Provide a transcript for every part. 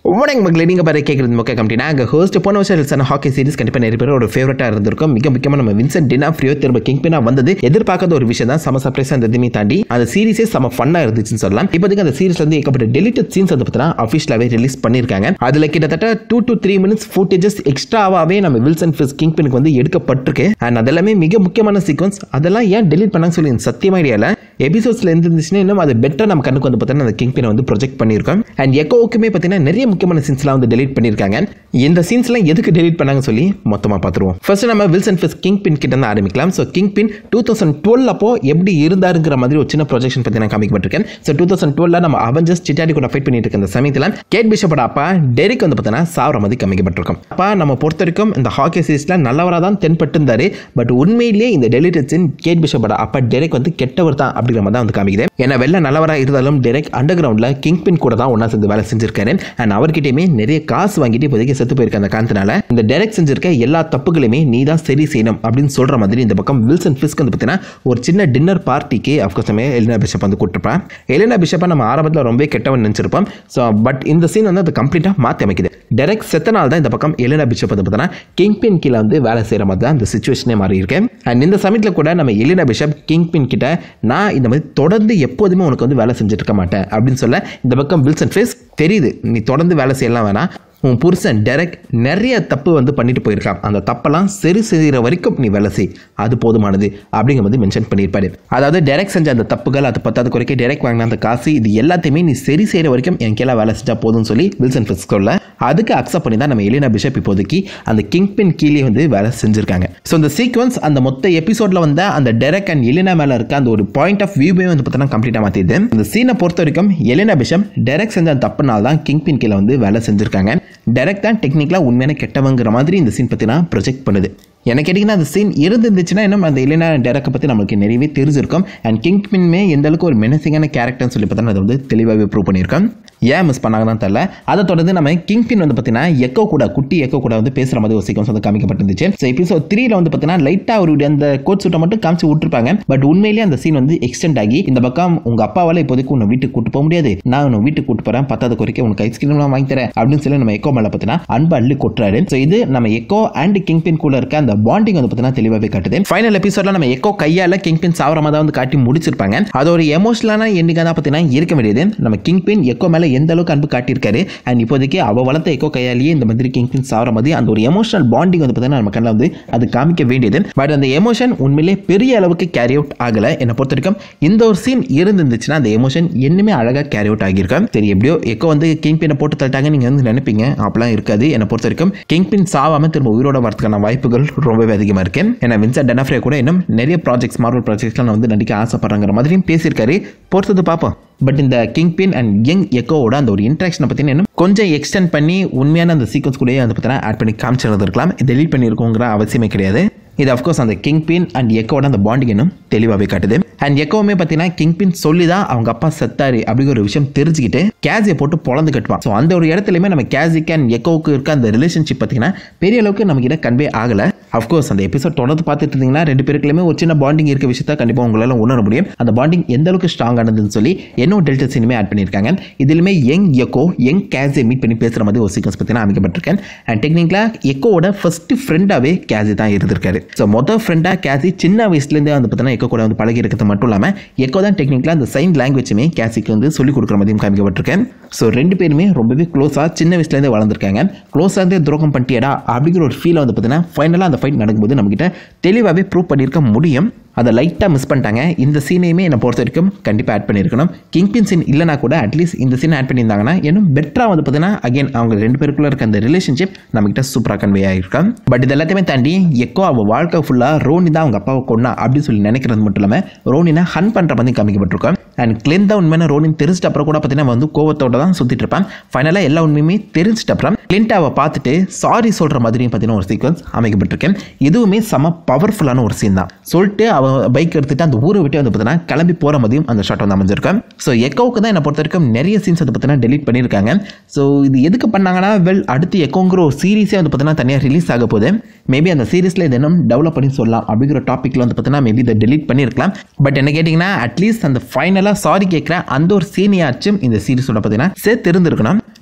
வணக்கம் மக்களே நீங்கள் பாரு கேட்குறது முக்கிய கம்பெனி நாங்கள் ஹோஸ்ட் போன வருஷம் ரிலீஸான ஹாக்கி சீரிஸ் கண்டிப்பாக நிறைய பேர் ஒரு ஃபேவரட்டாக இருந்திருக்கும் மிக முக்கியமாக நம்ம வின்சென்ட் டினாஃப்ரியோ திரும்ப கிங் பின்னா வந்தது எதிர்பார்க்காத ஒரு விஷயம் தான் செம சர்ப்ரைஸாக இருந்ததுமே தாண்டி அந்த சீரிஸே செம ஃபன்னாக இருந்துச்சுன்னு சொல்லலாம் இப்போதைக்கு அந்த சீரிஸ்ல இருந்து ஏகப்பட்ட டெலிட்டட் சீன்ஸ் வந்து பார்த்தீங்கன்னா அஃபிஷியலாகவே ரிலீஸ் பண்ணியிருக்காங்க அதில் கிட்டத்தட்ட two to three minutes footages எக்ஸ்ட்ராவாகவே நம்ம வில்சன் ஃபிஸ் கிங் பின்னுக்கு வந்து எடுக்கப்பட்டிருக்கு அண்ட் அதெல்லாமே மிக முக்கியமான சீக்வன்ஸ் அதெல்லாம் ஏன் டெலிட் பண்ணாங்க சொல்லி எனக்கு சத்தியமா ஐடியாவில் எபிசோட்ஸ்ல இருந்துச்சுன்னா இன்னும் அது பெட்டர் நம்ம கண்ணுக்கு வந்து பார்த்தீங்கன்னா அந்த கிங் பினை வந்து ப்ரொஜெக்ட் பண்ணியிருக்கோம் அண்ட் எக்கோவுக்குமே பார்த்தீங்கன்னா நிறைய முக்கியமான சீன்ஸ்லாம் வந்து டெலிட் பண்ணியிருக்காங்க இந்த சீன்ஸ்லாம் எதுக்கு டெலிட் பண்ணாங்க சொல்லி மொத்தமாக பார்த்துருவோம் ஃபர்ஸ்ட் நம்ம வில்சன் ஃபிஸ் கிங் பின் கிட்ட இருந்து ஆரம்பிக்கலாம் so Kingpin two thousand twelve அப்போ எப்படி இருந்தாருங்கிற மாதிரி ஒரு சின்ன ப்ரொஜெக்ஷன் பற்றி நான் காமிக்கப்பட்டிருக்கேன் ஸோ டூ தௌசண்ட் டுவெல்ல நம்ம அவஞ்சர்ஸ் சிட்டாடி கூட ஃபைட் பண்ணிட்டு இருக்க அந்த சமயத்தில் கேட் பிஷப்போட அப்பா டெரிக் வந்து பார்த்தீங்கன்னா சாவர மாதிரி காமிக்கப்பட்டிருக்கும் அப்பா நம்ம பொறுத்த வரைக்கும் இந்த ஹாக்கி சீரிஸ்ல நல்லவராக தான் தென்பட்டு இருந்தாரு பட் உண்மையிலேயே இந்த டெலிட்டட் சீன் கேட் பிஷப்போட அப்பா டெரிக் வந்து கெட்டவர் தான் அப்படிங்கிற மாதிரி தான் வந்து காமிக்குது ஏன்னா வெளில நல்லவராக இருந்தாலும் டெரெக் அண்டர் கிரவுண்டில் கிங் பின் கூட தான் ஒன்றா சேர்ந்து வேலை செஞ்சிருக்காரு அண்ட் அவர்கிட்டயுமே நிறைய காசு வாங்கிட்டு இப்போதைக்கு செத்து போயிருக்க அந்த காரணத்தினால இந்த டெரெக் செஞ்சிருக்க எல்லா தப்புகளையுமே நீ தான் சரி செய்யணும் அப்படின்னு சொல்ற மாதிரி இந்த பக்கம் வில்சன் ஃபிஸ்க் வந்து பார்த்தீங்கன்னா ஒரு சின்ன டின்னர் பார்ட்டிக்கு அஃப்கோர்ஸ் நம்ம எலினா பிஷப் வந்து கூட்டிருப்பான் எலினா பிஷப்பை நம்ம ஆரம்பத்தில் ரொம்ப கெட்டவன் நினச்சிருப்போம் ஸோ பட் இந்த சீன் வந்து அது கம்ப்ளீட்டாக மாற்றி அமைக்குது டெரெக் செத்த நாள் தான் இந்த பக்கம் எலினா பிஷப் வந்து பார்த்தீங்கன்னா கிங் பின் கீழே வந்து வேலை செய்கிற மாதிரி தான் இந்த சுச்சுவேஷனே மாறி இருக்கு அண்ட் இந்த சமயத்தில் கூட நம்ம எலினா பிஷப் கிங் பின் கிட்ட நான் இந்த மாதிரி தொடர்ந்து எப்போதுமே உனக்கு வந்து வேலை செஞ்சுட்டு இருக்க மாட்டேன் அப்படின்னு சொல்ல இந்த பக்கம் வில்சன் ஃபேஸ் தெரியுது நீ தொடர்ந்து வேலை செய்யலாம் வேணாம் உன் புருஷன் டெரெக் நிறைய தப்பு வந்து பண்ணிட்டு போயிருக்கான் அந்த தப்பெல்லாம் சரி செய்கிற வரைக்கும் நீ வேலை செய் அது போதுமானது அப்படிங்கிற வந்து மென்ஷன் பண்ணியிருப்பாரு அதாவது டெரெக் செஞ்ச அந்த தப்புகள் அது பத்தாவது குறைக்க டெரெக் வாங்கின அந்த காசு இது எல்லாத்தையுமே நீ சரி செய்கிற வரைக்கும் என் கீழே வேலை செஞ்சா போதும்னு சொல்லி வில்சன் ஃபிஸ் சொல்ல அதுக்கு அக்செப்ட் பண்ணி தான் நம்ம எலினா பிஷப் இப்போதைக்கு அந்த கிங் பின் கீழே வந்து வேலை செஞ்சிருக்காங்க ஸோ இந்த சீக்வன்ஸ் அந்த மொத்த எபிசோட்ல வந்த அந்த டெரெக் அண்ட் எலினா மேல இருக்க அந்த ஒரு பாயிண்ட் ஆஃப் வியூவே வந்து பார்த்தீங்கன்னா கம்ப்ளீட்டாக மாற்றிது இந்த சீனை பொறுத்த வரைக்கும் எலினா பிஷப் டெரெக் செஞ்ச அந்த தப்புனால தான் கிங் பின் கீழே வந்து வேலை செஞ்சிருக்காங்க டெரெக்ட் தான் டெக்னிக்கலாக உண்மையான கெட்டவங்கிற மாதிரி இந்த சீன் பார்த்தீங்கன்னா ப்ரொஜெக்ட் பண்ணுது எனக்கு கேட்டிங்கன்னா அந்த சீன் இருந்துச்சுன்னா இன்னும் அந்த இல்லைனா டெரக்கை பற்றி நம்மளுக்கு நிறையவே தெரிஞ்சிருக்கும் அண்ட் கிங் பின்மே எந்த அளவுக்கு ஒரு மெனசிங்கான கேரக்டர்னு சொல்லி பார்த்தா அதை வந்து தெளிவாகவே ப்ரூவ் பண்ணியிருக்கோம் ஏன் மிஸ் பண்ணாங்கன்னு தெரியல அதை தொடர்ந்து நம்ம கிங் பின் வந்து பார்த்தீங்கன்னா எக்கோ கூட குட்டி எக்கோ கூட வந்து பேசுகிற மாதிரி ஒரு சீக்வன்ஸ் வந்து காமிக்கப்பட்டிருந்துச்சு ஸோ எபிசோட் த்ரீல வந்து பார்த்தீங்கன்னா லைட்டாக அவருடைய அந்த கோட் சூட்டை மட்டும் காமிச்சு விட்டுருப்பாங்க பட் உண்மையிலேயே அந்த சீன் வந்து எக்ஸ்டெண்ட் ஆகி இந்த பக்கம் உங்கள் அப்பாவால் இப்போதைக்கு உன்னை வீட்டுக்கு கூட்டு போக முடியாது நான் உன்னை வீட்டுக்கு கூட்டு போகிறேன் பத்தாவது குறைக்க உனக்கு ஐஸ்கிரீம்லாம் வாங்கி தரேன் அப்படின்னு சொல்லி நம்ம எக்கோ மேலே பார்த்தீங்கன்னா அன்பு அள்ளி கொட்டுறாரு ஸோ இது நம்ம எக்கோ அண்ட் கிங் பின் கூட இருக்க அந்த பாண்டிங் வந்து பார்த்தீங்கன்னா தெளிவாகவே காட்டுது ஃபைனல் எபிசோட்ல நம்ம எக்கோ கையால் கிங் பின் சாவரமாக தான் வந்து காட்டி முடிச்சிருப்பாங்க அது ஒரு எமோஷனலான எண்டிங்காக தான் பார்த்தீங்கன்னா இருக்க வேண்டியது நம்ம கிங் பின் எக்கோ மேலே எந்த அளவுக்கு அன்பு காட்டியிருக்காரு அண்ட் இப்போதைக்கு அவ வளர்த்த எக்கோ கையாலேயே இந்த மாதிரி கிங் பின் சாவர மாதிரி அந்த ஒரு எமோஷனல் பாண்டிங் வந்து பார்த்தீங்கன்னா நம்ம கண்ணில் வந்து அது காமிக்க வேண்டியது பட் அந்த எமோஷன் உண்மையிலே பெரிய அளவுக்கு கேரி அவுட் ஆகலை என்னை பொறுத்த வரைக்கும் இந்த ஒரு சீன் இருந்துச்சுன்னா அந்த எமோஷன் இன்னுமே அழகாக கேரி அவுட் ஆகியிருக்கும் சரி எப்படியோ எக்கோ வந்து கிங் பின்னை போட்டு தள்ளிட்டாங்க நீங்கள் வந்து நினைப்பீங்க அப்பெல்லாம் இருக்காது என்னை பொறுத்த வரைக்கும் கிங் பின் சாவாமல் திரும்ப உயிரோட வரதுக்கான வாய்ப்புகள் ரொம்பவே அதிகமாக இருக்கு ஏன்னா வின்சென்ட் டெனஃப்ரே கூட இன்னும் நிறைய ப்ராஜெக்ட்ஸ் மார்வல் ப்ராஜெக்ட்ஸ்லாம் நான் வந்து நடிக்க ஆசைப்படுறங்கிற மாதிரியும் பேசியிருக்காரு பொறுத்தது பார்ப்போம் பட் இந்த கிங் பின் அண்ட் யங் எக்கோவோட அந்த ஒரு இன்ட்ராக்ஷனை பற்றின இன்னும் கொஞ்சம் எக்ஸ்டெண்ட் பண்ணி உண்மையான அந்த சீக்வன்ஸ் கூட வந்து பார்த்தீங்கன்னா ஆட் பண்ணி காமிச்சிருந்துருக்கலாம் டெலீட் பண்ணியிருக்கோங்கிற அவசியமே கிடையாது இது அஃப்கோர்ஸ் அந்த கிங் பின் அண்ட் எக்கோட அந்த பாண்டிங் இன்னும் தெளிவாகவே காட்டுது அண்ட் எக்கோவுமே பார்த்தீங்கன்னா கிங் பின் சொல்லி தான் அவங்க அப்பா செத்தாரு அப்படிங்கிற ஒரு விஷயம் தெரிஞ்சுக்கிட்டு கேஸியை போட்டு பொழந்து கட்டுவான் ஸோ அந்த ஒரு இடத்துலையுமே நம்ம கேஸிக்கு அண்ட் எக்கோவுக்கு இருக்க அந்த ரிலேஷன்ஷிப் பார்த்தீங்கன்னா பெரிய அளவுக்கு நம்ம கிட்ட கன்வே ஆகலை அஃப்கோர்ஸ் அந்த எபிசோட் தொடர்ந்து பார்த்துட்டு இருந்தீங்கன்னா ரெண்டு பேருக்குமே ஒரு சின்ன பாண்டிங் இருக்க விஷயத்த கண்டிப்பாக உங்களால் உணர முடியும் அந்த பாண்டிங் எந்த அளவுக்கு ஸ்ட்ராங் ஆனதுன்னு சொல்லி இன்னும் டெல்டா சினிமே ஆட் பண்ணியிருக்காங்க இதுலையுமே யங் எக்கோ யங் கேஸை மீட் பண்ணி பேசுகிற மாதிரி ஒரு சீக்வன்ஸ் பார்த்தீங்கன்னா அமைக்கப்பட்டிருக்கேன் அண்ட் டெக்னிக்கலாக எக்கோவோட ஃபர்ஸ்ட் ஃப்ரெண்டாகவே கேஸி தான் இருந்திருக்காரு ஸோ மொதல் ஃப்ரெண்டாக கேஸி சின்ன வயசுலேருந்தே வந்து பார்த்தீங்கன்னா எக்கோ கூட வந்து பழகி இருக்கிறது மட்டும் இல்லாமல் எக்கோ தான் டெக்னிக்கலாக அந்த சைன் லாங்குவேஜுமே கேஸிக்கு வந்து சொல்லிக் கொடுக்குற மாதிரியும் காமிக்கப்பட்டிருக்கேன் ஸோ ரெண்டு பேருமே ரொம்பவே க்ளோஸாக சின்ன வயசுலேருந்தே வளர்ந்துருக்காங்க க்ளோஸாக இருந்தே துரோகம் பண்ணிட்டியடா அப்படிங்கிற ஒரு ஃபீலை வந்து பார்த்தீங்கன்னா ஃபைனலாக அந்த ஃபைட் நடக்கும்போது நம்மகிட்ட தெளிவாகவே ப்ரூவ் பண்ணியிருக்க முடியும் அதை லைட்டாக மிஸ் பண்ணிட்டாங்க இந்த சீனையுமே என்னை பொறுத்த வரைக்கும் கண்டிப்பாக ஆட் பண்ணியிருக்கணும் கிங் பின் சீன் இல்லைனா கூட அட்லீஸ்ட் இந்த சீன் ஆட் பண்ணியிருந்தாங்கன்னா இன்னும் பெட்டராக வந்து பார்த்தீங்கன்னா அகைன் அவங்க ரெண்டு பேருக்குள்ள இருக்க அந்த ரிலேஷன்ஷிப் நம்மகிட்ட சூப்பராக கன்வே ஆகிருக்கும் பட் இது எல்லாத்தையுமே தாண்டி எக்கோ அவள் வாழ்க்கை ஃபுல்லாக ரோனி தான் அவங்க அப்பாவை கொண்டா அப்படின்னு சொல்லி நினைக்கிறது மட்டும் இல்லாமல் ரோனினை ஹன் பண்ணுற மாதிரி காமிக்கப்பட்டிருக்கோம் அண்ட் கிளென் தான் உண்மையான ரோனின் தெரிஞ்சிட்ட அப்புறம் கூட பார்த்தீங்கன்னா வந்து கோவத்தோட தான் சுற்றிட்டு இருப்பான் ஃபைனலாக எல்லா உண்மையுமே தெரிஞ்சிட்ட அப்புறம் கிளின்ட் அவள் பார்த்துட்டு சாரி சொல்கிற மாதிரியும் பார்த்தீங்கன்னா ஒரு சீக்வன்ஸ் அமைக்கப்பட்டிருக்கேன் இதுவுமே செம பவர்ஃபுல்லான ஒரு சீன் தான் சொல்லிட்டு அவன் பைக் எடுத்துட்டு அந்த ஊரை விட்டு வந்து பார்த்தீங்கன்னா கிளம்பி போகிற மாதிரியும் அந்த ஷாட் வந்து அமைஞ்சிருக்கும் ஸோ எக்கோவுக்கு தான் என்னை பொறுத்த வரைக்கும் நிறைய சீன்ஸ் வந்து பார்த்தீங்கன்னா டெலிட் பண்ணியிருக்காங்க ஸோ இது எதுக்கு பண்ணாங்கன்னா வெல் அடுத்து எக்கோங்கிற ஒரு சீரிஸே வந்து பார்த்தீங்கன்னா தனியாக ரிலீஸ் ஆக போகுது மேபி அந்த சீரிஸில் இது இன்னும் டெவலப் பண்ணி சொல்லலாம் அப்படிங்கிற டாப்பிக்கில் வந்து பார்த்தீங்கன்னா மேபி இதை டெலிட் பண்ணியிருக்கலாம் பட் என்ன கேட்டிங்கன்னா அட்லீஸ்ட் அந்த ஃபைனலாக சாரி கேட்குற அந்த ஒரு சீனியாச்சும் இந்த சீரிஸோட பார்த்தீங்கன்னா சேர்த்து இருந்திருக்கணும்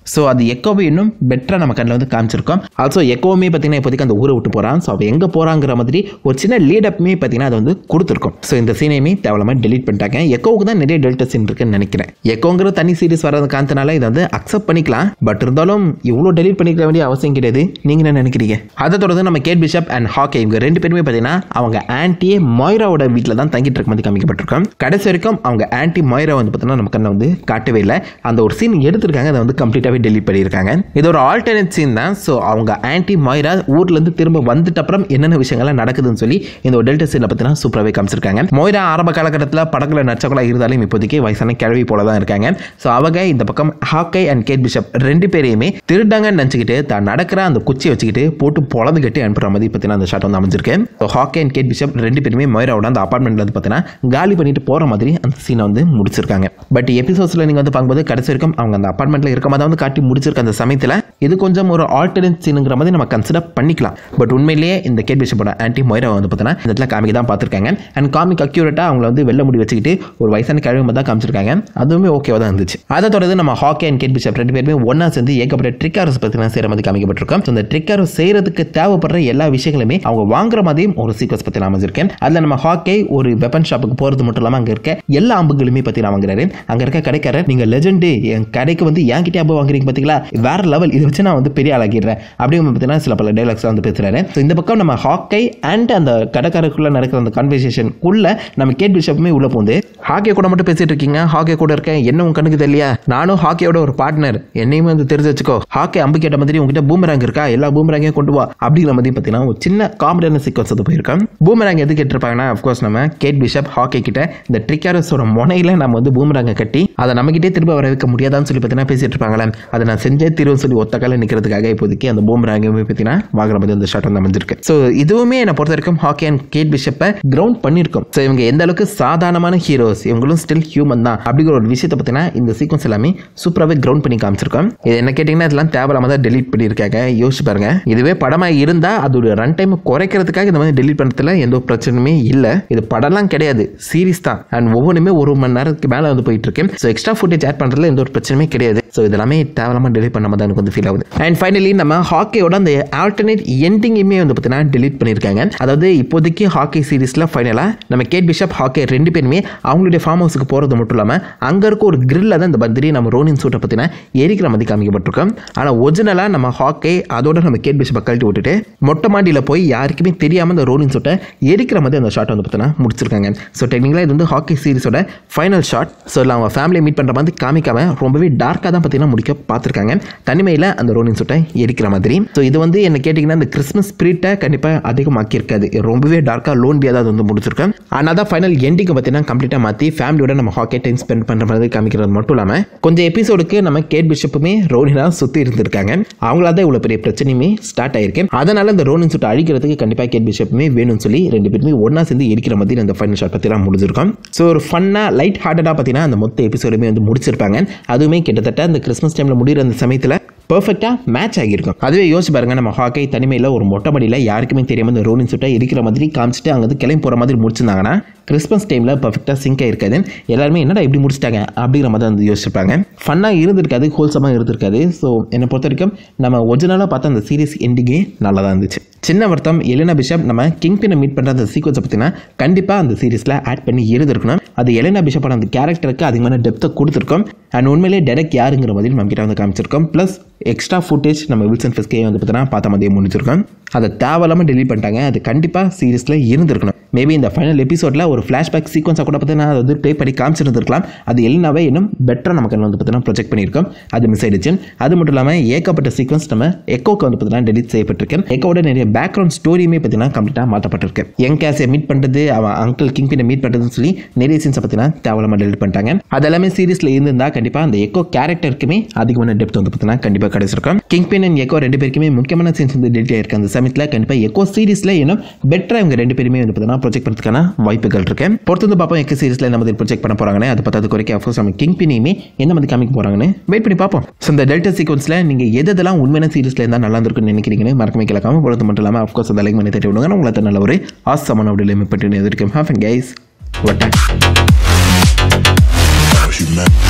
ஸோ அது எக்கோவை இன்னும் பெட்டராக நம்ம கண்ணில் வந்து காமிச்சிருக்கோம் ஆல்சோ எக்கோவுமே பார்த்தீங்கன்னா இப்போதைக்கு அந்த ஊரை விட்டு போகிறான் ஸோ அவள் எங்கே போகிறாங்கிற மாதிரி ஒரு சின்ன லீடப்புமே பார்த்தீங்கன்னா அதை வந்து கொடுத்துருக்கோம் ஸோ இந்த சீனையுமே தேவையில்லாமல் டெலீட் பண்ணிட்டாங்க எக்கோவுக்கு தான் நிறைய டெல்டா சீன் இருக்குன்னு நினைக்கிறேன் எக்கோங்கிற தனி சீரிஸ் வர்றது காரணத்தினால இதை வந்து அக்செப்ட் பண்ணிக்கலாம் பட் இருந்தாலும் இவ்வளோ டெலீட் பண்ணிக்க வேண்டிய அவசியம் கிடையாது நீங்கள் என்ன நினைக்கிறீங்க அதை தொடர்ந்து நம்ம கேட் பிஷப் அண்ட் ஹாக்கே இவங்க ரெண்டு பேருமே பார்த்தீங்கன்னா அவங்க ஆன்டியே மொய்ராவோட வீட்டில் தான் தங்கிட்டு இருக்க மாதிரி காமிக்கப்பட்டிருக்கோம் கடைசி வரைக்கும் அவங்க ஆன்டி மொய்ரா வந்து பார்த்தீங்கன்னா நம்ம கண்ணை வந்து காட்டவே இல்லை அந்த ஒரு சீன் எடுத்திருக்காங்க அதை வந்து கம்ப்ளீட்டாகவே டெலிட் பண்ணியிருக்காங்க இது ஒரு ஆல்டர்னேட் சீன் தான் ஸோ அவங்க ஆன்டி மொய்ரா ஊர்லேருந்து திரும்ப வந்துட்ட அப்புறம் என்னென்ன விஷயங்கள்லாம் நடக்குதுன்னு சொல்லி இந்த ஒரு டெல்டா சீனில் பார்த்தீங்கன்னா சூப்பராகவே காமிச்சிருக்காங்க மொய்ரா ஆரம்ப காலகட்டத்தில் படங்களை நச்சக்கலா இருந்தாலும் இப்போதைக்கு வயசான கிழவி போல தான் இருக்காங்க ஸோ அவங்க இந்த பக்கம் ஹாக்கை அண்ட் கேட் பிஷப் ரெண்டு பேரையுமே திருடாங்கன்னு நினச்சிக்கிட்டு தான் நடக்கிற அந்த குச்சியை வச்சுக்கிட்டு போட்டு பொழந்து கட்டி அனுப்புற மாதிரி பார்த்தீங்கன்னா அந்த ஷாட் வந்து அமைஞ்சிருக்கு so Hawkeye and Kate Bishop ரெண்டு பேருமே மொய்ராவோட அந்த அப்பார்ட்மெண்ட்ல வந்து பார்த்தீங்கன்னா காலி பண்ணிட்டு போகிற மாதிரி அந்த சீனை வந்து முடிச்சிருக்காங்க பட் எபிசோட்ஸில் நீங்கள் வந்து பார்க்கும்போது கடைசி வரைக்கும் அவங்க அந்த அப்பார்ட்மெண்ட்டில் இருக்க மாதிரி வந்து காட்டி முடிச்சிருக்க அந்த சமயத்தில் இது கொஞ்சம் ஒரு ஆல்டர்னேட் சீனுங்கிற மாதிரி நம்ம கன்சிடர் பண்ணிக்கலாம் பட் உண்மையிலேயே இந்த கேட் பிஷப்போட ஆன்டி மொய்ரா வந்து பார்த்தீங்கன்னா இந்த இடத்துல காமிக் தான் பார்த்துருக்காங்க அண்ட் காமிக் அக்யூரேட்டாக அவங்கள வந்து வெள்ள முடி வச்சுக்கிட்டு ஒரு வயசான கிழமை மாதிரி தான் காமிச்சிருக்காங்க அதுவுமே ஓகேவாக தான் இருந்துச்சு அதை தொடர்ந்து நம்ம ஹாக்கி அண்ட் கேட் பிஷப் ரெண்டு பேருமே ஒன்றா சேர்ந்து ஏகப்பட்ட ட்ரிக்காரஸ் பார்த்தீங்கன்னா செய்கிற மாதிரி காமிக்கப்பட்டிருக்கோம் ஸோ இந்த ட்ரிக்காரஸ் செய்கிறதுக்கு தேவைப்படுற எல்லா விஷயங்களுமே அவங்க வாங்குற மாதிரியும் ஒரு சீக்வன்ஸ் பற்றி நான் அமைஞ்சிருக்கேன் அதில் நம்ம ஹாக்கை ஒரு வெப்பன் ஷாப்புக்கு போகிறது மட்டும் இல்லாமல் அங்கே இருக்க எல்லா அம்புகளுமே பற்றி நான் வாங்குறாரு அங்கே இருக்க கடைக்காரர் நீங்கள் லெஜெண்டு என் கடைக்கு வந்து என்கிட்ட அம்பு வாங்குறீங்க பார்த்தீங்களா வேற லெவல் இதை வச்சு நான் வந்து பெரிய ஆளாக்கிடுறேன் அப்படின்னு பார்த்தீங்கன்னா சில பல டைலாக்ஸ் வந்து பேசுகிறாரு ஸோ இந்த பக்கம் நம்ம ஹாக்கை அண்ட் அந்த கடைக்காரருக்குள்ள நடக்கிற அந்த கான்வர்சேஷனுக்குள்ள நம்ம கேட் பிஷப்புமே உள்ள போந்து ஹாக்கி கூட மட்டும் பேசிட்டு இருக்கீங்க ஹாக்கி கூட இருக்கேன் என்ன உன் கண்ணுக்கு தெரியலையா நானும் ஹாக்கியோட ஒரு பார்ட்னர் என்னையுமே வந்து தெரிஞ்சு வச்சுக்கோ ஹாக்கி அம்பு கேட்ட மாதிரி உங்ககிட்ட பூமராங் இருக்கா எல்லா பூமராங்கையும் கொண்டு வா அப்படிங்கிற மாதிரி பார்த்தீங்கன்னா ஒரு சின்ன காமெடியான சீக்வன்ஸ் அது போயிருக்கோம் பூமராங் எது கேட்டிருப்பாங்கன்னா அஃப்கோர்ஸ் நம்ம கேட் பிஷப் ஹாக்கி கிட்ட இந்த ட்ரிக்காரஸோட முனையில நம்ம வந்து பூமராங்க கட்டி அதை நம்மகிட்டே திரும்ப வர வைக்க முடியாதான்னு சொல்லி பார்த்தீங்கன்னா பேசிட்டு இருப்பாங்களே அதை நான் செஞ்சே தீர்வு சொல்லி ஒத்த கால நிற்கிறதுக்காக இப்போதைக்கு அந்த பூமராங்குமே பார்த்தீங்கன்னா வாங்குற மாதிரி அந்த ஷாட் வந்து அமைஞ்சிருக்கு ஸோ இதுவுமே என்னை பொறுத்த வரைக்கும் ஹாக்கி அண்ட் கேட் பிஷப்பை கிரவுண்ட் பண்ணியிருக்கோம் ஸோ இவங்க எந்த அளவுக்கு சாதாரணமான ஹீரோஸ் இவங்களும் ஸ்டில் ஹியூமன் தான் அப்படிங்கிற ஒரு விஷயத்தை பார்த்தீங்கன்னா இந்த சீக்வன்ஸ் எல்லாமே சூப்பராகவே கிரவுண்ட் பண்ணி காமிச்சிருக்கோம் இது என்ன கேட்டிங்கன்னா இதெல்லாம் தேவையில்லாம தான் டெலீட் பண்ணியிருக்காங்க யோசிச்சு பாருங்க இதுவே படமாக இருந்தால் அதோட ரன் டைம் குறைக்கிறதுக்காக இந்த மாதிரி டெலீட் பண்ணுறதுல எந்த ஒரு பிரச்சனையுமே இல்லை இது படம்லாம் கிடையாது சீரிஸ் தான் அண்ட் ஒவ்வொன்றுமே ஒரு மணி நேரத்துக்கு மேலே வந்து போயிட்டு இருக்கு ஸோ எக்ஸ்ட்ரா ஃபுட்டேஜ் ஆட் பண்ணுறதுல எந்த ஒரு பிரச்சனையுமே கிடையாது ஸோ இதெல்லாமே தேவையில்லாம டெலிட் பண்ண மாதிரி தான் எனக்கு வந்து ஃபீல் ஆகுது அண்ட் ஃபைனலி நம்ம ஹாக்கியோட அந்த ஆல்டர்னேட் எண்டிங்குமே வந்து பார்த்தீங்கன்னா டெலீட் பண்ணியிருக்காங்க அதாவது இப்போதைக்கு ஹாக்கி சீரிஸில் ஃபைனலாக நம்ம கேட் பிஷப் ஹாக்கி ரெண்டு பேருமே அவங்களுடைய ஃபார்ம் ஹவுஸுக்கு போகிறது மட்டும் இல்லாமல் அங்கே இருக்க ஒரு கிரில்ல தான் இந்த பத்திரி நம்ம ரோனின் சூட்டை பார்த்தீங்கன்னா எரிக்கிற மாதிரி காமிக்கப்பட்டிருக்கோம் ஆனால் ஒரிஜினலாக நம்ம ஹாக்கை அதோட நம்ம கேட் பிஷப்பை கழட்டி விட்டுட்டு மொட்டை மாடியில் போய் யாருக்குமே தெரியாமல் அந்த ரோனின் சூட்டை எரிக்கிற மாதிரி அந்த ஷாட் வந்து பார்த்தீங்கன்னா முடிச்சிருக்காங்க ஸோ டெக்னிக்கலாக இது வந்து ஹாக்கி சீரிஸோட ஃபைனல் ஷாட் ஸோ இல்லை அவங்க ஃபேமிலியை மீட் பண்ணுற மாதிரி காமிக்காம ரொம்பவே டார்க்காக தான் பார்த்தீங்கன்னா முடிக்க பார்த்துருக்காங்க தனிமையில் அந்த ரோனின் சூட்டை எரிக்கிற மாதிரி ஸோ இது வந்து என்ன கேட்டிங்கன்னா இந்த கிறிஸ்மஸ் ஸ்பிரிட்டை கண்டிப்பாக அதிகமாக்கி இருக்காது ரொம்பவே டார்க்காக லோன்பியாக தான் அது வந்து முடிச்சிருக்கேன் ஆனால் தான் ஃபைனல் எண்டிங்கை பார்த்தீங்கன்னா கம்ப்ளீட்டாக மாற்றி ஃபேமிலியோட நம்ம ஹாக்கி டைம் ஸ்பெண்ட் பண்ணுற மாதிரி காமிக்கிறது மட்டும் இல்லாமல் கொஞ்சம் எபிசோடுக்கு நம்ம கேட் பிஷப்புமே ரோனினா சுற்றி இருந்திருக்காங்க அவங்களா தான் இவ்வளோ பெரிய பிரச்சனையுமே ஸ்டார்ட் ஆயிருக்கு அதனால இந்த ரோனின் சுட்டு அழிக்கிறதுக்கு கண்டிப்பாக கேட் பிஷப்புமே வேணும்னு சொல்லி ரெண்டு பேருமே ஒன்றா சேர்ந்து எரிக்கிற மாதிரி அந்த ஃபைனல் ஷாட் பற்றிலாம் முடிஞ்சிருக்கோம் ஸோ ஒரு ஃபன்னாக லைட் ஹார்ட்டடாக பார்த்தீங்கன்னா அந்த மொத்த எபிசோடுமே வந்து முடிச்சிருப்பாங்க அதுவுமே கிட்டத்தட்ட அந்த கிறிஸ்மஸ் டைமில் முடிகிற அந்த சமயத்தில் பர்ஃபெக்டாக மேட்ச் ஆகியிருக்கும் அதுவே யோசிச்சு பாருங்க நம்ம ஹாக்கை தனிமையில் ஒரு மொட்டை மாடியில் யாருக்குமே தெரியாமல் இந்த ரோனின் சுட்டை இருக்கிற மாதிரி காமிச்சிட்டு அங்கே வந்து கிளம்பி போகிற மாதிரி முடிச்சிருந்தாங்கன்னா கிறிஸ்மஸ் டைமில் பர்ஃபெக்டாக சிங்க் ஆயிருக்காது எல்லாருமே என்னடா இப்படி முடிச்சிட்டாங்க அப்படிங்கிற மாதிரி வந்து யோசிச்சிருப்பாங்க ஃபன்னாக இருந்திருக்காது ஹோல்சமாக இருந்திருக்காது ஸோ என்னை பொறுத்த வரைக்கும் நம்ம ஒரிஜினலாக பார்த்த அந்த சீரிஸ் எண்டிங்கே நல்லா தான் இருந்துச்சு சின்ன வருத்தம் எலினா பிஷப் நம்ம கிங் பின்னை மீட் பண்ணுற அந்த சீக்வன்ஸை பார்த்தீங்கன்னா கண்டிப்பாக அந்த சீரிஸில் ஆட் பண்ணி இருந்திருக்கணும் அது எலினா பிஷப்போட அந்த கேரக்டருக்கு அதிகமான டெப்த்தை கொடுத்துருக்கோம் அண்ட் உண்மையிலே டெரக் யாருங்கிற மாதிரி நம்ம கிட்ட வந்து காமிச்சிருக்கோம் ப்ளஸ் எக்ஸ்ட்ரா ஃபுட்டேஜ் நம்ம வில்சன் ஃபெஸ்கே வந்து பார்த்தீங்கன்னா பார்த்த மாதிரியே முடிச்சிருக்கோம் அதை தேவையில்லாமல் டெலிட் பண்ணிட்டாங்க அது கண்டிப்பாக சீரிஸில் இருந்திருக்கணும் மேபி இந்த ஃபைனல் எபிசோடில் ஒரு ஃப்ளாஷ்பேக் சீக்வன்ஸாக கூட பார்த்தீங்கன்னா அதை வந்து ப்ளே பண்ணி காமிச்சிருந்துருக்கலாம் அது எல்லாமே இன்னும் பெட்டராக நமக்கு வந்து பார்த்தீங்கன்னா ப்ரொஜெக்ட் பண்ணியிருக்கோம் அது மிஸ் ஆயிடுச்சு அது மட்டும் இல்லாமல் ஏகப்பட்ட சீக்வன்ஸ் நம்ம எக்கோக்கு வந்து பார்த்தீங்கன்னா டெலிட் செய்யப்பட்டிருக்கு எக்கோட நிறைய பேக்ரவுண்ட் ஸ்டோரியுமே பார்த்தீங்கன்னா கம்ப்ளீட்டாக மாற்றப்பட்டிருக்கு யங் கேஸை மீட் பண்ணுறது அவன் அங்கிள் கிங் பின்னை மீட் பண்ணுறதுன்னு சொல்லி நிறைய சீன்ஸை பார்த்தீங்கன்னா தேவையில்லாமல் டெலிட் பண்ணிட்டாங்க அது எல்லாமே சீரிஸில் இருந்திருந்தால் கண்டிப்பாக அந்த எக்கோ கேரக்டருக்குமே அதிகமான டெப்த் வந்து பார்த்தீங்கன்னா கண்டிப்பாக கிடைச்சிருக்கும் கிங் பின் அண்ட் எக்கோ ரெண்டு பேருக்குமே முக்கியமான சீன்ஸ் வந்து டெலிட் ஆயிருக்கு அந்த சமயத்தில் கண்டிப்பாக எக்கோ சீரிஸில் இன்னும் பெட்டராக இவங்க ரெண்டு பேருமே வந்து பார்த்தீங்கன்னா ப்ரொஜெக்ட் பண்ணுறதுக்கான வாய்ப்புகள் இருக்கு பொறுத்து வந்து பார்ப்போம் எக்கோ சீரிஸில் என்ன மாதிரி ப்ரொஜெக்ட் பண்ண போகிறாங்கன்னு அதை பத்தாது குறைக்க அஃப்கோர்ஸ் நம்ம கிங் பின்னையுமே எந்த மாதிரி காமிக்க போகிறாங்கன்னு வெயிட் பண்ணி பார்ப்போம் ஸோ இந்த டெல்டா சீக்வன்ஸில் நீங்கள் எதெல்லாம் உண்மையான சீரிஸில் இருந்தால் நல்லா இருந்திருக்குன்னு நினைக்கிறீங்கன்னு மறக்காம கேட்காம பொறுத்து மட்டும் இல்லாமல் அஃப்கோர்ஸ் அந்த லைக் பண்ணி தட்டி விடுங்க உங்களை நல்ல ஒரு ஆசமான அப்படி லிமிட் பண்ணி எதிர்க்கும் ஹாஃப் அண்ட் கைஸ் வட்டேன் Cause you meant